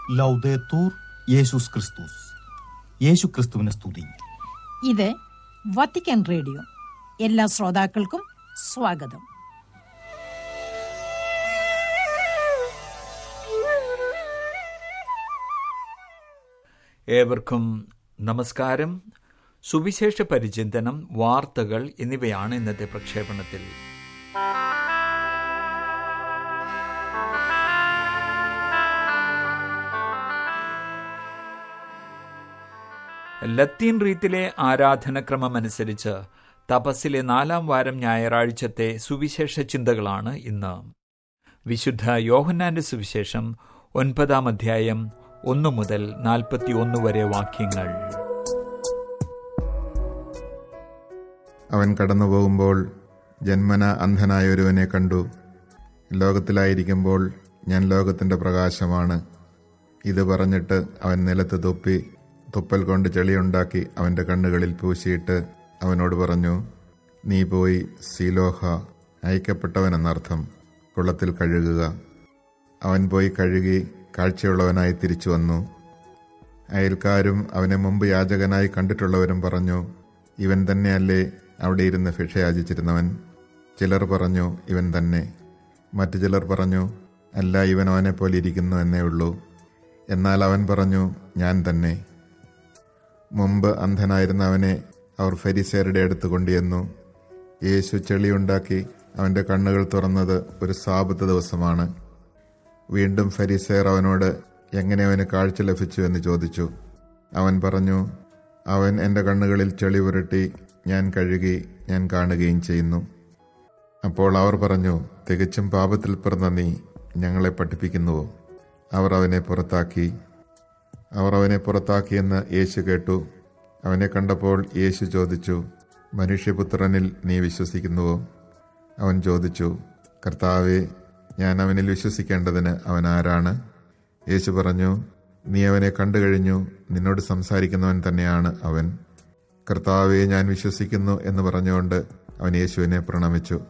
ലൗദേത്തൂർ യേശുസ് ക്രിസ്തുസ് യേശു ക്രിസ്തുവിനെ സ്തുതി ഇത് വത്തിക്കാൻ റേഡിയോ എല്ലാ ശ്രോതാക്കൾക്കും സ്വാഗതം ഏവർക്കും നമസ്കാരം സുവിശേഷ പരിചിന്തനം വാർത്തകൾ എന്നിവയാണ് ഇന്നത്തെ പ്രക്ഷേപണത്തിൽ ലത്തീൻ റീത്തിലെ ആരാധനക്രമം അനുസരിച്ച് തപസ്സിലെ നാലാം വാരം ഞായറാഴ്ചത്തെ സുവിശേഷ ചിന്തകളാണ് ഇന്ന് വിശുദ്ധ യോഹന്നാന്റെ സുവിശേഷം ഒൻപതാം അധ്യായം ഒന്നു മുതൽ നാൽപ്പത്തി ഒന്ന് വരെ വാക്യങ്ങൾ അവൻ കടന്നുപോകുമ്പോൾ ജന്മന അന്ധനായ ഒരുവനെ കണ്ടു ലോകത്തിലായിരിക്കുമ്പോൾ ഞാൻ ലോകത്തിന്റെ പ്രകാശമാണ് ഇത് പറഞ്ഞിട്ട് അവൻ നിലത്ത് തുപ്പി തുപ്പൽ കൊണ്ട് ചെളിയുണ്ടാക്കി അവന്റെ കണ്ണുകളിൽ പൂശിയിട്ട് അവനോട് പറഞ്ഞു നീ പോയി സീലോഹ അയക്കപ്പെട്ടവൻ എന്നർത്ഥം കുളത്തിൽ കഴുകുക അവൻ പോയി കഴുകി കാഴ്ചയുള്ളവനായി തിരിച്ചു വന്നു അയൽക്കാരും അവനെ മുമ്പ് യാചകനായി കണ്ടിട്ടുള്ളവരും പറഞ്ഞു ഇവൻ തന്നെയല്ലേ അവിടെ ഇരുന്ന് ഭിക്ഷ യാചിച്ചിരുന്നവൻ ചിലർ പറഞ്ഞു ഇവൻ തന്നെ മറ്റു ചിലർ പറഞ്ഞു അല്ല ഇവൻ അവനെ പോലെ ഇരിക്കുന്നു എന്നേ ഉള്ളൂ എന്നാൽ അവൻ പറഞ്ഞു ഞാൻ തന്നെ മുമ്പ് അന്ധനായിരുന്ന അവനെ അവർ ഫരിസേരുടെ അടുത്ത് കൊണ്ടുചെന്നു യേശു ചെളിയുണ്ടാക്കി അവന്റെ കണ്ണുകൾ തുറന്നത് ഒരു സാപത്ത് ദിവസമാണ് വീണ്ടും ഫരിസേർ അവനോട് എങ്ങനെ അവന് കാഴ്ച ലഭിച്ചു എന്ന് ചോദിച്ചു അവൻ പറഞ്ഞു അവൻ എൻ്റെ കണ്ണുകളിൽ ചെളി പുരട്ടി ഞാൻ കഴുകി ഞാൻ കാണുകയും ചെയ്യുന്നു അപ്പോൾ അവർ പറഞ്ഞു തികച്ചും പാപത്തിൽ പിറന്ന നീ ഞങ്ങളെ പഠിപ്പിക്കുന്നുവോ അവർ അവനെ പുറത്താക്കി അവർ അവനെ പുറത്താക്കിയെന്ന് യേശു കേട്ടു അവനെ കണ്ടപ്പോൾ യേശു ചോദിച്ചു മനുഷ്യപുത്രനിൽ നീ വിശ്വസിക്കുന്നുവോ അവൻ ചോദിച്ചു കർത്താവെ ഞാൻ അവനിൽ വിശ്വസിക്കേണ്ടതിന് അവൻ ആരാണ് യേശു പറഞ്ഞു നീ അവനെ കണ്ടു കഴിഞ്ഞു നിന്നോട് സംസാരിക്കുന്നവൻ തന്നെയാണ് അവൻ കർത്താവെ ഞാൻ വിശ്വസിക്കുന്നു എന്ന് പറഞ്ഞുകൊണ്ട് അവൻ യേശുവിനെ പ്രണമിച്ചു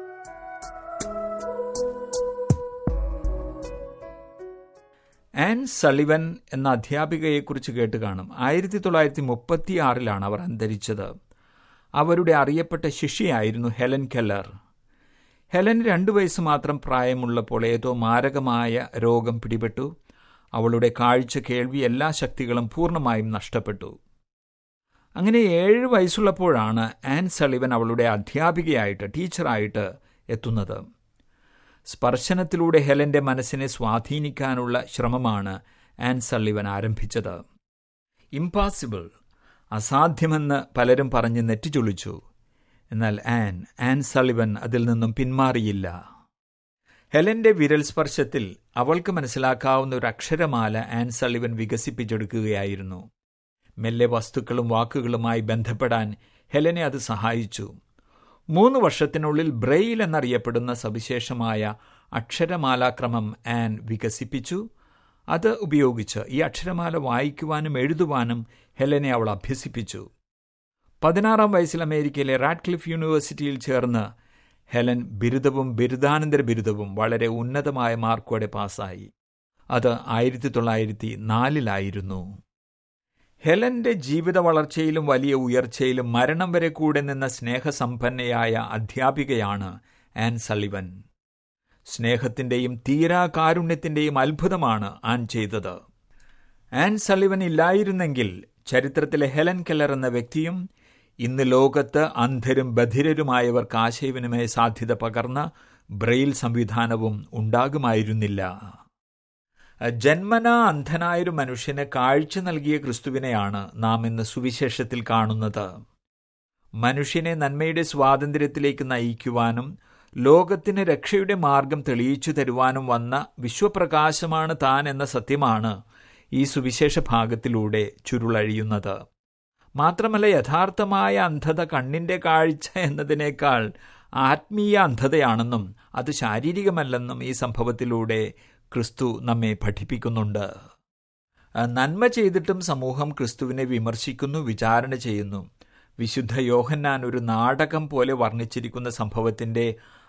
ആൻ സളിവൻ എന്ന അധ്യാപികയെക്കുറിച്ച് കേട്ട് കാണും ആയിരത്തി തൊള്ളായിരത്തി മുപ്പത്തി ആറിലാണ് അവർ അന്തരിച്ചത് അവരുടെ അറിയപ്പെട്ട ശിഷ്യയായിരുന്നു ഹെലൻ കെല്ലർ ഹെലൻ രണ്ടു വയസ്സ് മാത്രം പ്രായമുള്ളപ്പോൾ ഏതോ മാരകമായ രോഗം പിടിപെട്ടു അവളുടെ കാഴ്ച കേൾവി എല്ലാ ശക്തികളും പൂർണ്ണമായും നഷ്ടപ്പെട്ടു അങ്ങനെ ഏഴ് വയസ്സുള്ളപ്പോഴാണ് ആൻ സളിവൻ അവളുടെ അധ്യാപികയായിട്ട് ടീച്ചറായിട്ട് എത്തുന്നത് സ്പർശനത്തിലൂടെ ഹെലന്റെ മനസ്സിനെ സ്വാധീനിക്കാനുള്ള ശ്രമമാണ് ആൻ സള്ളിവൻ ആരംഭിച്ചത് ഇംപാസിബിൾ അസാധ്യമെന്ന് പലരും പറഞ്ഞ് നെറ്റിച്ചൊളിച്ചു എന്നാൽ ആൻ ആൻ സള്ളിവൻ അതിൽ നിന്നും പിന്മാറിയില്ല ഹെലന്റെ വിരൽ സ്പർശത്തിൽ അവൾക്ക് മനസ്സിലാക്കാവുന്ന ഒരു അക്ഷരമാല ആൻ സള്ളിവൻ വികസിപ്പിച്ചെടുക്കുകയായിരുന്നു മെല്ലെ വസ്തുക്കളും വാക്കുകളുമായി ബന്ധപ്പെടാൻ ഹെലനെ അത് സഹായിച്ചു മൂന്ന് വർഷത്തിനുള്ളിൽ ബ്രെയിൽ എന്നറിയപ്പെടുന്ന സവിശേഷമായ അക്ഷരമാലാക്രമം ആൻ വികസിപ്പിച്ചു അത് ഉപയോഗിച്ച് ഈ അക്ഷരമാല വായിക്കുവാനും എഴുതുവാനും ഹെലനെ അവൾ അഭ്യസിപ്പിച്ചു പതിനാറാം വയസ്സിൽ അമേരിക്കയിലെ റാഡ്ക്ലിഫ് യൂണിവേഴ്സിറ്റിയിൽ ചേർന്ന് ഹെലൻ ബിരുദവും ബിരുദാനന്തര ബിരുദവും വളരെ ഉന്നതമായ മാർക്കോടെ പാസ്സായി അത് ആയിരത്തി തൊള്ളായിരത്തി നാലിലായിരുന്നു ഹെലന്റെ ജീവിത വളർച്ചയിലും വലിയ ഉയർച്ചയിലും മരണം വരെ കൂടെ നിന്ന സ്നേഹസമ്പന്നയായ അധ്യാപികയാണ് ആൻ സള്ളിവൻ സ്നേഹത്തിന്റെയും തീരാ കാരുണ്യത്തിന്റെയും അത്ഭുതമാണ് ആൻ ചെയ്തത് ആൻ സള്ളിവൻ ഇല്ലായിരുന്നെങ്കിൽ ചരിത്രത്തിലെ ഹെലൻ കെല്ലർ എന്ന വ്യക്തിയും ഇന്ന് ലോകത്ത് അന്ധരും ബധിരരുമായവർക്ക് ആശയവിനിമയ സാധ്യത പകർന്ന ബ്രെയിൽ സംവിധാനവും ഉണ്ടാകുമായിരുന്നില്ല ജന്മന അന്ധനായൊരു മനുഷ്യന് കാഴ്ച നൽകിയ ക്രിസ്തുവിനെയാണ് നാം ഇന്ന് സുവിശേഷത്തിൽ കാണുന്നത് മനുഷ്യനെ നന്മയുടെ സ്വാതന്ത്ര്യത്തിലേക്ക് നയിക്കുവാനും ലോകത്തിന് രക്ഷയുടെ മാർഗം തെളിയിച്ചു തരുവാനും വന്ന വിശ്വപ്രകാശമാണ് താൻ എന്ന സത്യമാണ് ഈ സുവിശേഷ ഭാഗത്തിലൂടെ ചുരുളഴിയുന്നത് മാത്രമല്ല യഥാർത്ഥമായ അന്ധത കണ്ണിന്റെ കാഴ്ച എന്നതിനേക്കാൾ ആത്മീയ അന്ധതയാണെന്നും അത് ശാരീരികമല്ലെന്നും ഈ സംഭവത്തിലൂടെ ക്രിസ്തു നമ്മെ പഠിപ്പിക്കുന്നുണ്ട് നന്മ ചെയ്തിട്ടും സമൂഹം ക്രിസ്തുവിനെ വിമർശിക്കുന്നു വിചാരണ ചെയ്യുന്നു വിശുദ്ധ യോഹന്നാൻ ഒരു നാടകം പോലെ വർണ്ണിച്ചിരിക്കുന്ന സംഭവത്തിന്റെ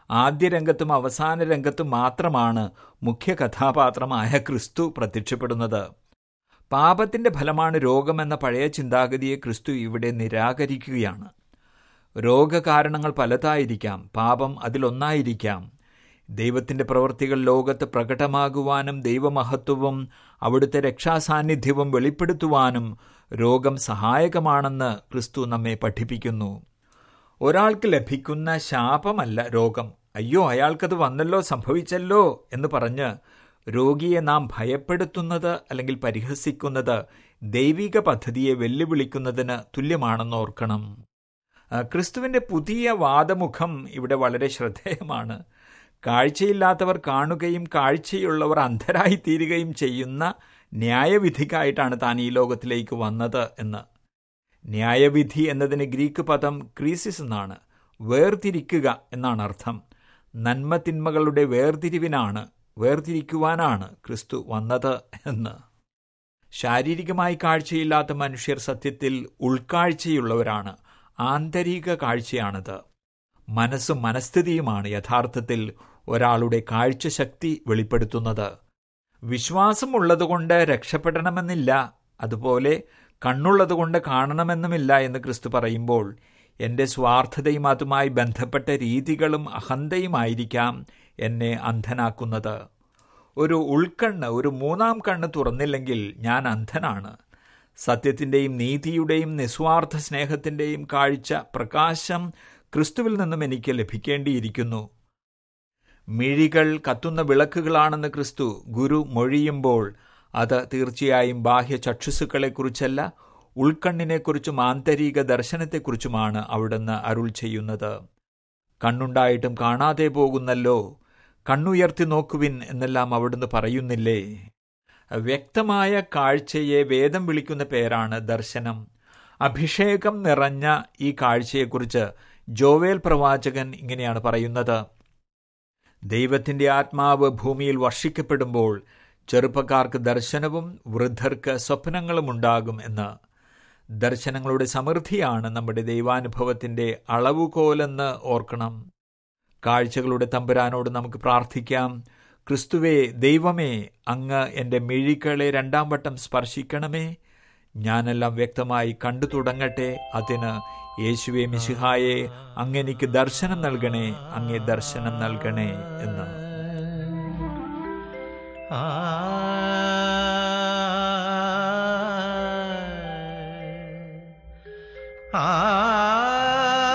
ആദ്യ രംഗത്തും അവസാന രംഗത്തും മാത്രമാണ് മുഖ്യ കഥാപാത്രമായ ക്രിസ്തു പ്രത്യക്ഷപ്പെടുന്നത് പാപത്തിന്റെ ഫലമാണ് രോഗമെന്ന പഴയ ചിന്താഗതിയെ ക്രിസ്തു ഇവിടെ നിരാകരിക്കുകയാണ് രോഗകാരണങ്ങൾ പലതായിരിക്കാം പാപം അതിലൊന്നായിരിക്കാം ദൈവത്തിന്റെ പ്രവൃത്തികൾ ലോകത്ത് പ്രകടമാകുവാനും ദൈവമഹത്വവും അവിടുത്തെ രക്ഷാസാന്നിധ്യവും വെളിപ്പെടുത്തുവാനും രോഗം സഹായകമാണെന്ന് ക്രിസ്തു നമ്മെ പഠിപ്പിക്കുന്നു ഒരാൾക്ക് ലഭിക്കുന്ന ശാപമല്ല രോഗം അയ്യോ അയാൾക്കത് വന്നല്ലോ സംഭവിച്ചല്ലോ എന്ന് പറഞ്ഞ് രോഗിയെ നാം ഭയപ്പെടുത്തുന്നത് അല്ലെങ്കിൽ പരിഹസിക്കുന്നത് ദൈവിക പദ്ധതിയെ വെല്ലുവിളിക്കുന്നതിന് തുല്യമാണെന്ന് ഓർക്കണം ആ, ക്രിസ്തുവിന്റെ പുതിയ വാദമുഖം ഇവിടെ വളരെ ശ്രദ്ധേയമാണ് കാഴ്ചയില്ലാത്തവർ കാണുകയും കാഴ്ചയുള്ളവർ അന്ധരായി തീരുകയും ചെയ്യുന്ന ന്യായവിധിക്കായിട്ടാണ് താൻ ഈ ലോകത്തിലേക്ക് വന്നത് എന്ന് ന്യായവിധി എന്നതിന് ഗ്രീക്ക് പദം ക്രീസിസ് എന്നാണ് വേർതിരിക്കുക എന്നാണ് അർത്ഥം നന്മ തിന്മകളുടെ വേർതിരിവിനാണ് വേർതിരിക്കുവാനാണ് ക്രിസ്തു വന്നത് എന്ന് ശാരീരികമായി കാഴ്ചയില്ലാത്ത മനുഷ്യർ സത്യത്തിൽ ഉൾക്കാഴ്ചയുള്ളവരാണ് ആന്തരിക കാഴ്ചയാണത് മനസ്സും മനസ്ഥിതിയുമാണ് യഥാർത്ഥത്തിൽ ഒരാളുടെ കാഴ്ചശക്തി വെളിപ്പെടുത്തുന്നത് വിശ്വാസമുള്ളതുകൊണ്ട് രക്ഷപ്പെടണമെന്നില്ല അതുപോലെ കണ്ണുള്ളതുകൊണ്ട് കാണണമെന്നുമില്ല എന്ന് ക്രിസ്തു പറയുമ്പോൾ എൻ്റെ സ്വാർത്ഥതയും അതുമായി ബന്ധപ്പെട്ട രീതികളും അഹന്തയുമായിരിക്കാം എന്നെ അന്ധനാക്കുന്നത് ഒരു ഉൾക്കണ്ണ് ഒരു മൂന്നാം കണ്ണ് തുറന്നില്ലെങ്കിൽ ഞാൻ അന്ധനാണ് സത്യത്തിൻ്റെയും നീതിയുടെയും നിസ്വാർത്ഥ സ്നേഹത്തിൻ്റെയും കാഴ്ച പ്രകാശം ക്രിസ്തുവിൽ നിന്നും എനിക്ക് ലഭിക്കേണ്ടിയിരിക്കുന്നു മിഴികൾ കത്തുന്ന വിളക്കുകളാണെന്ന് ക്രിസ്തു ഗുരു മൊഴിയുമ്പോൾ അത് തീർച്ചയായും ബാഹ്യ ചക്ഷുസുക്കളെക്കുറിച്ചല്ല ഉൾക്കണ്ണിനെക്കുറിച്ചും ആന്തരിക ദർശനത്തെക്കുറിച്ചുമാണ് അവിടുന്ന് അരുൾ ചെയ്യുന്നത് കണ്ണുണ്ടായിട്ടും കാണാതെ പോകുന്നല്ലോ കണ്ണുയർത്തി നോക്കുവിൻ എന്നെല്ലാം അവിടുന്ന് പറയുന്നില്ലേ വ്യക്തമായ കാഴ്ചയെ വേദം വിളിക്കുന്ന പേരാണ് ദർശനം അഭിഷേകം നിറഞ്ഞ ഈ കാഴ്ചയെക്കുറിച്ച് ജോവേൽ പ്രവാചകൻ ഇങ്ങനെയാണ് പറയുന്നത് ദൈവത്തിന്റെ ആത്മാവ് ഭൂമിയിൽ വർഷിക്കപ്പെടുമ്പോൾ ചെറുപ്പക്കാർക്ക് ദർശനവും വൃദ്ധർക്ക് സ്വപ്നങ്ങളും ഉണ്ടാകും എന്ന് ദർശനങ്ങളുടെ സമൃദ്ധിയാണ് നമ്മുടെ ദൈവാനുഭവത്തിന്റെ അളവുകോലെന്ന് ഓർക്കണം കാഴ്ചകളുടെ തമ്പുരാനോട് നമുക്ക് പ്രാർത്ഥിക്കാം ക്രിസ്തുവേ ദൈവമേ അങ്ങ് എൻ്റെ മിഴികളെ രണ്ടാം വട്ടം സ്പർശിക്കണമേ ഞാനെല്ലാം വ്യക്തമായി കണ്ടു തുടങ്ങട്ടെ അതിന് യേശുവെ മിശിഹായെ അങ്ങെനിക്ക് ദർശനം നൽകണേ അങ്ങേ ദർശനം നൽകണേ എന്ന് ആ ആ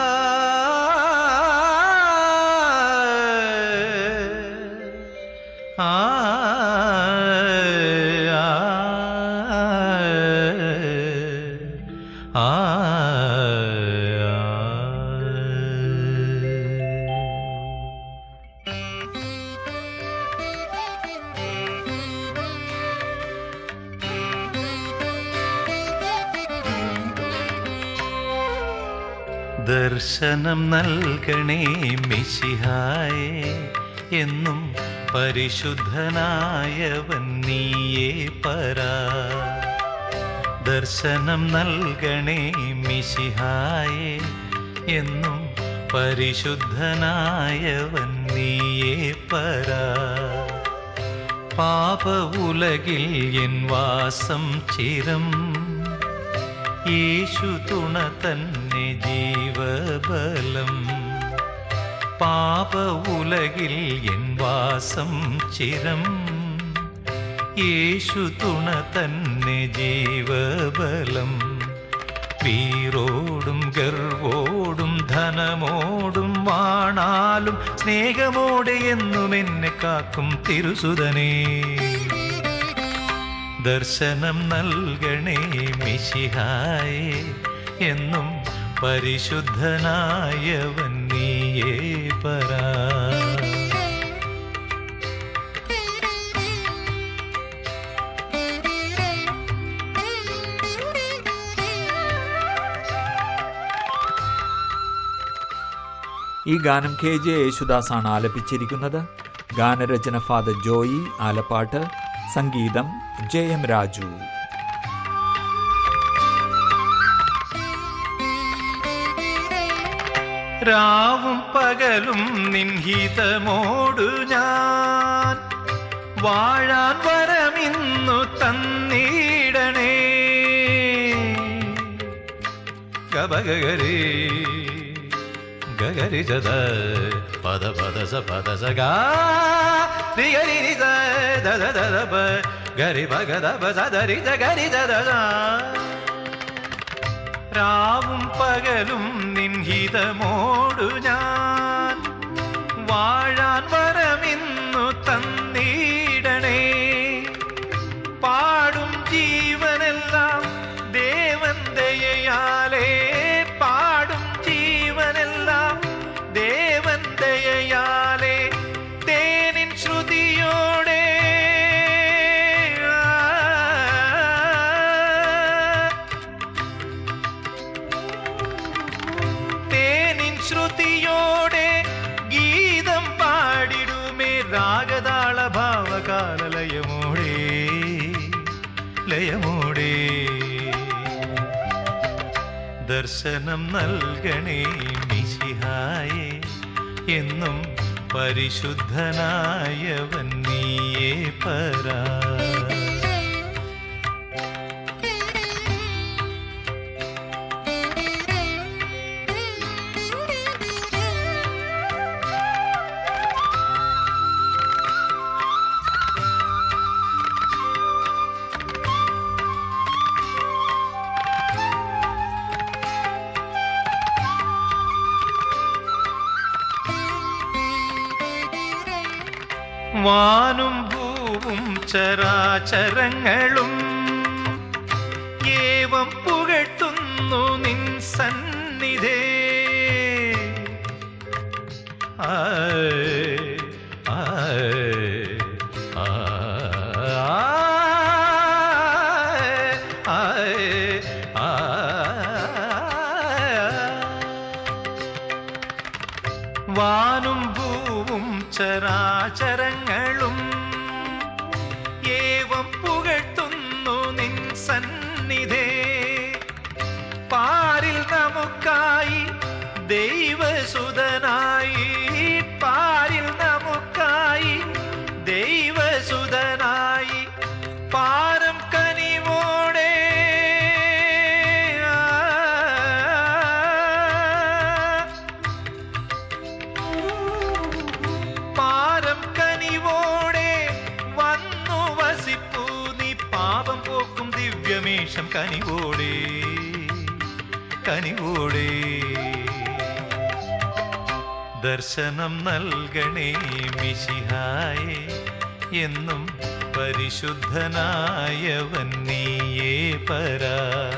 ദർശനം നൽകണേ മിശിഹായേ എന്നും പരിശുദ്ധനായവൻ നീയേ പരാ ദർശനം നൽകണേ മിശിഹായേ എന്നും പരിശുദ്ധനായവൻ നീയേ പരാ പാപ ഉലകിൽ എൻ വാസം ചിരം യേശു തുണ തന്നെ ജീവബലം പാപ ഉലകിൽ എൻ വാസം ചിരം യേശു തുണ തന്നെ ജീവബലം വീറോടും ഗർവോടും ധനമോടും വാണാലും സ്നേഹമോടെ എന്നും എന്നെ കാക്കും തിരുസുതനേ ദർശനം നൽകണേ മിശിഹായേ എന്നും പരിശുദ്ധനായവൻ നീയേ പരാ ഈ ഗാനം കെ ജെ യേശുദാസാണ് ആലപിച്ചിരിക്കുന്നത് ഗാനരചന ഫാദർ ജോയി ആലപ്പാട്ട് സംഗീതം ജെ എം രാജു രാവും പകലും നിൻഹിതമോടു ഞാൻ വാഴാൻ വരമിന്നു തന്നിടണേ ഗബഗരി ഗഗരി ജത പദ പദ സ പദ സ ഗാ രി ഗരി രി ദ ദ ദ ദ ദ പ ഗരി പ ഗ ദ പ സ ദ രി ദ ഗരി ദ ദ ദ രാവും പകലും നിൻഹിതമോടു ഞാൻ വാഴാൻ വരമിന്നു തന്നിടണേ പാടും ജീവനെല്ലാം ദേവൻ ദയയാലേ പാടും ജീവനെല്ലാം ദേവൻ ദയയാലേ തേനിൻ ശ്രുതിയോടെ തേനിൻ ശ്രുതിയോടെ ഗീതം പാടിടുമേ രാഗതാള ഭാവകാലലയമോടെ ലയമോടെ ദർശനം നൽകണേ മിശിഹായേ എന്നും പരിശുദ്ധനായവൻ നീയേ പരാ വാനും ഭൂവും ചരാചരങ്ങളും ഏവം പുകഴ്ത്തുന്നു നിൻ സന്നിധേ ആയ്, ആയ്, ആയ്, ആയ്, ആയ്. വാനും ഭൂവും ചരാചരങ്ങളും ഏവം പുകഴ്ത്തുന്നു നിൻ സന്നിധേ പാരിൽ നമുക്കായി ദൈവസുതനായി പാരിൽ നമുക്കായി ദൈവസുതനായി പാരം കനിവോടെ പാരം കനിവോടെ വന്നു വസിപ്പൂ നീ പാപം പോക്കും ദിവ്യമേഷം കനിവോടെ കനിവോടെ ദർശനം നൽകണേ മിശിഹായേ എന്നും പരിശുദ്ധനായവൻ നീയേ പരാ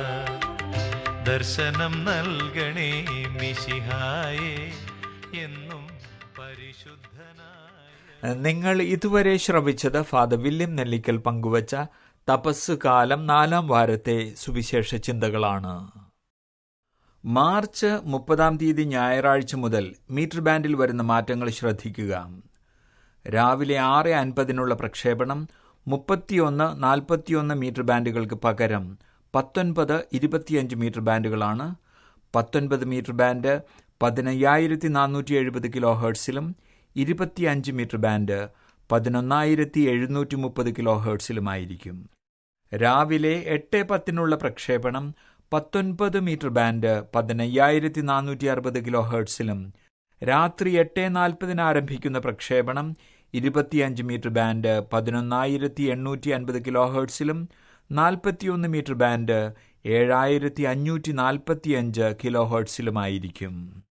ദർശനം നൽകണേ മിശിഹായേ എന്നും പരിശുദ്ധനായ നിങ്ങൾ ഇതുവരെ ശ്രവിച്ചത് ഫാദർ വില്യം നെല്ലിക്കൽ പങ്കുവച്ച തപസ് കാലം നാലാം വാരത്തെ സുവിശേഷ ചിന്തകളാണ് മാർച്ച് മുപ്പതാം തീയതി ഞായറാഴ്ച മുതൽ മീറ്റർ ബാൻഡിൽ വരുന്ന മാറ്റങ്ങൾ ശ്രദ്ധിക്കുക രാവിലെ ആറ് അൻപതിനുള്ള പ്രക്ഷേപണം മുപ്പത്തിയൊന്ന് നാൽപ്പത്തിയൊന്ന് മീറ്റർ ബാൻഡുകൾക്ക് പകരം പത്തൊൻപത് ഇരുപത്തിയഞ്ച് മീറ്റർ ബാൻഡുകളാണ് പത്തൊൻപത് മീറ്റർ ബാൻഡ് പതിനയ്യായിരത്തി നാനൂറ്റി എഴുപത് കിലോ ഹേർട്സിലും ഇരുപത്തിയഞ്ച് മീറ്റർ ബാൻഡ് പതിനൊന്നായിരത്തി എഴുന്നൂറ്റി മുപ്പത് കിലോ ഹേർട്സിലുമായിരിക്കും രാവിലെ എട്ട് പത്തിനുള്ള പ്രക്ഷേപണം പത്തൊൻപത് മീറ്റർ ബാൻഡ് പതിനയ്യായിരത്തി നാനൂറ്റി അറുപത് കിലോ ഹേർട്സിലും രാത്രി എട്ട് നാൽപ്പതിന് ആരംഭിക്കുന്ന പ്രക്ഷേപണം ഇരുപത്തിയഞ്ച് മീറ്റർ ബാൻഡ് പതിനൊന്നായിരത്തി എണ്ണൂറ്റി അൻപത് കിലോ ഹേർട്സിലും നാൽപ്പത്തിയൊന്ന് മീറ്റർ ബാൻഡ് ഏഴായിരത്തി അഞ്ഞൂറ്റി നാൽപ്പത്തിയഞ്ച് കിലോ ഹേർട്സിലുമായിരിക്കും